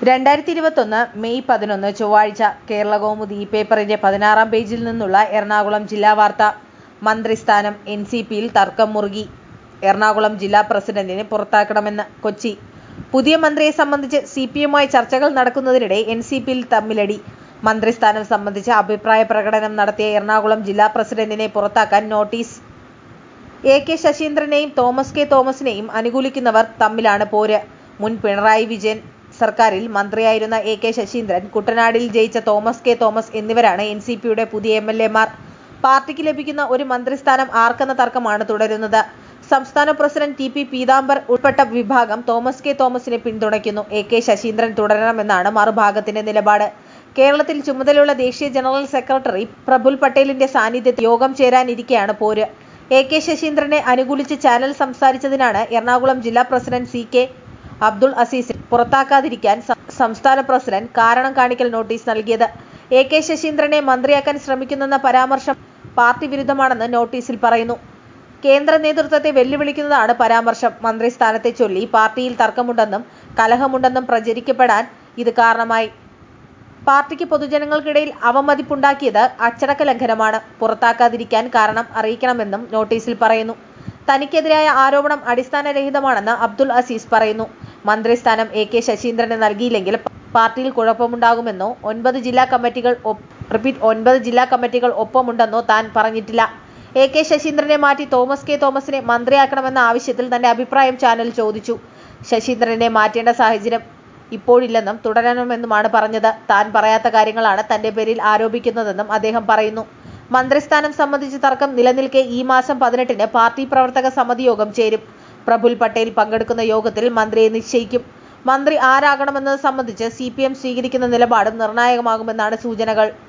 രണ്ടായിരത്തി ഇരുപത്തൊന്ന് മെയ് പതിനൊന്ന് ചൊവ്വാഴ്ച കേരളകൗമുദി പേപ്പറിന്റെ പതിനാറാം പേജിൽ നിന്നുള്ള എറണാകുളം ജില്ലാ വാർത്ത മന്ത്രിസ്ഥാനം എൻ സി പിയിൽ തർക്കം മുറുകി എറണാകുളം ജില്ലാ പ്രസിഡന്റിനെ പുറത്താക്കണമെന്ന് കൊച്ചി പുതിയ മന്ത്രിയെ സംബന്ധിച്ച് സി പി എമ്മുമായി ചർച്ചകൾ നടക്കുന്നതിനിടെ എൻ സി പിയിൽ തമ്മിലടി മന്ത്രിസ്ഥാനം സംബന്ധിച്ച് അഭിപ്രായ പ്രകടനം നടത്തിയ എറണാകുളം ജില്ലാ പ്രസിഡന്റിനെ പുറത്താക്കാൻ നോട്ടീസ് എ കെ ശശീന്ദ്രനെയും തോമസ് കെ തോമസിനെയും അനുകൂലിക്കുന്നവർ തമ്മിലാണ് പോര് മുൻ പിണറായി വിജയൻ സർക്കാരിൽ മന്ത്രിയായിരുന്ന എ കെ ശശീന്ദ്രൻ കുട്ടനാടിൽ ജയിച്ച തോമസ് കെ തോമസ് എന്നിവരാണ് എൻ സി പിയുടെ പുതിയ എം എൽ എമാർ പാർട്ടിക്ക് ലഭിക്കുന്ന ഒരു മന്ത്രിസ്ഥാനം ആർക്കെന്ന തർക്കമാണ് തുടരുന്നത് സംസ്ഥാന പ്രസിഡന്റ് ടി പി പീതാംബർ ഉൾപ്പെട്ട വിഭാഗം തോമസ് കെ തോമസിനെ പിന്തുണയ്ക്കുന്നു എ കെ ശശീന്ദ്രൻ തുടരണമെന്നാണ് മറുഭാഗത്തിന്റെ നിലപാട് കേരളത്തിൽ ചുമതലയുള്ള ദേശീയ ജനറൽ സെക്രട്ടറി പ്രഫുൽ പട്ടേലിന്റെ സാന്നിധ്യത്തിൽ യോഗം ചേരാനിരിക്കെയാണ് പോര് എ കെ ശശീന്ദ്രനെ അനുകൂലിച്ച് ചാനൽ സംസാരിച്ചതിനാണ് എറണാകുളം ജില്ലാ പ്രസിഡന്റ് സി കെ അബ്ദുൾ അസീസിനെ പുറത്താക്കാതിരിക്കാൻ സം- സംസ്ഥാന പ്രസിഡന്റ് കാരണം കാണിക്കൽ നോട്ടീസ് നൽകിയത് എ കെ ശശീന്ദ്രനെ മന്ത്രിയാക്കാൻ ശ്രമിക്കുന്നെന്ന പരാമർശം പാർട്ടി വിരുദ്ധമാണെന്ന് നോട്ടീസിൽ പറയുന്നു കേന്ദ്ര നേതൃത്വത്തെ വെല്ലുവിളിക്കുന്നതാണ് പരാമർശം മന്ത്രിസ്ഥാനത്തെ ചൊല്ലി പാർട്ടിയിൽ തർക്കമുണ്ടെന്നും കലഹമുണ്ടെന്നും പ്രചരിക്കപ്പെടാൻ ഇത് കാരണമായി പാർട്ടിക്ക് പൊതുജനങ്ങൾക്കിടയിൽ അവമതിപ്പുണ്ടാക്കിയത് അച്ചടക്ക ലംഘനമാണ് പുറത്താക്കാതിരിക്കാൻ കാരണം അറിയിക്കണമെന്നും നോട്ടീസിൽ പറയുന്നു തനിക്കെതിരായ ആരോപണം അടിസ്ഥാനരഹിതമാണെന്ന് അബ്ദുൾ അസീസ് പറയുന്നു മന്ത്രിസ്ഥാനം എ കെ ശശീന്ദ്രന് നൽകിയില്ലെങ്കിൽ പാർട്ടിയിൽ കുഴപ്പമുണ്ടാകുമെന്നോ ഒൻപത് ജില്ലാ കമ്മിറ്റികൾ ഒപ്പ്- റിപ്പീറ്റ് ഒൻപത് ജില്ലാ കമ്മിറ്റികൾ ഒപ്പമുണ്ടെന്നോ താൻ പറഞ്ഞിട്ടില്ല എ കെ ശശീന്ദ്രനെ മാറ്റി തോമസ് കെ തോമസിനെ മന്ത്രിയാക്കണമെന്ന ആവശ്യത്തിൽ തന്റെ അഭിപ്രായം ചാനൽ ചോദിച്ചു ശശീന്ദ്രനെ മാറ്റേണ്ട സാഹചര്യം ഇപ്പോഴില്ലെന്നും തുടരണമെന്നുമാണ് പറഞ്ഞത് താൻ പറയാത്ത കാര്യങ്ങളാണ് തന്റെ പേരിൽ ആരോപിക്കുന്നതെന്നും അദ്ദേഹം പറയുന്നു മന്ത്രിസ്ഥാനം സംബന്ധിച്ച് തർക്കം നിലനിൽക്കെ ഈ മാസം പതിനെട്ടിന് പാർട്ടി പ്രവർത്തക സമിതി യോഗം ചേരും പ്രഫുൽ പട്ടേൽ പങ്കെടുക്കുന്ന യോഗത്തിൽ മന്ത്രിയെ നിശ്ചയിക്കും മന്ത്രി ആരാകണമെന്നത് സംബന്ധിച്ച് സി സ്വീകരിക്കുന്ന നിലപാടും നിർണായകമാകുമെന്നാണ് സൂചനകൾ